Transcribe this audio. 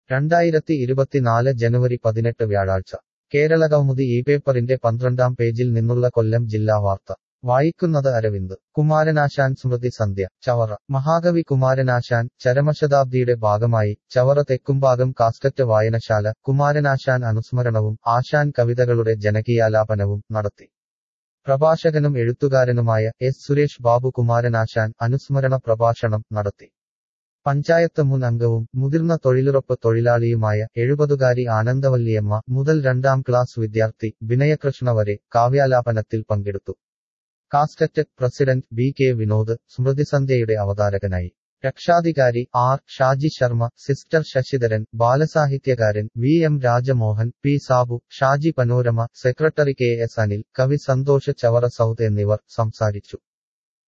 രണ്ടായിരത്തി ഇരുപത്തിനാല് ജനുവരി പതിനെട്ട് വ്യാഴാഴ്ച കേരള കൗമുദി ഈ പേപ്പറിന്റെ പന്ത്രണ്ടാം പേജിൽ നിന്നുള്ള കൊല്ലം ജില്ലാ വാർത്ത വായിക്കുന്നത് അരവിന്ദ് കുമാരനാശാൻ സ്മൃതി സന്ധ്യ ചവറ മഹാകവി കുമാരനാശാൻ ചരമശതാബ്ദിയുടെ ഭാഗമായി ചവറ തെക്കുംഭാഗം കാസ്റ്ററ്റ് വായനശാല കുമാരനാശാൻ അനുസ്മരണവും ആശാൻ കവിതകളുടെ ജനകീയാലാപനവും നടത്തി പ്രഭാഷകനും എഴുത്തുകാരനുമായ എസ് സുരേഷ് ബാബു കുമാരനാശാൻ അനുസ്മരണ പ്രഭാഷണം നടത്തി പഞ്ചായത്ത് മുൻ അംഗവും മുതിർന്ന തൊഴിലുറപ്പ് തൊഴിലാളിയുമായ എഴുപതുകാരി ആനന്ദവല്ലിയമ്മ മുതൽ രണ്ടാം ക്ലാസ് വിദ്യാർത്ഥി വിനയകൃഷ്ണ വരെ കാവ്യാലാപനത്തിൽ പങ്കെടുത്തു കാസ്റ്ററ്റ് പ്രസിഡന്റ് ബി കെ വിനോദ് സ്മൃതിസന്ധ്യയുടെ അവതാരകനായി രക്ഷാധികാരി ആർ ഷാജി ശർമ്മ സിസ്റ്റർ ശശിധരൻ ബാലസാഹിത്യകാരൻ V M Rajamohan P Sabu Shaji panorama secretary K S Anil കവി സന്തോഷ് ചവറ സൗദ് എന്നിവർ സംസാരിച്ചു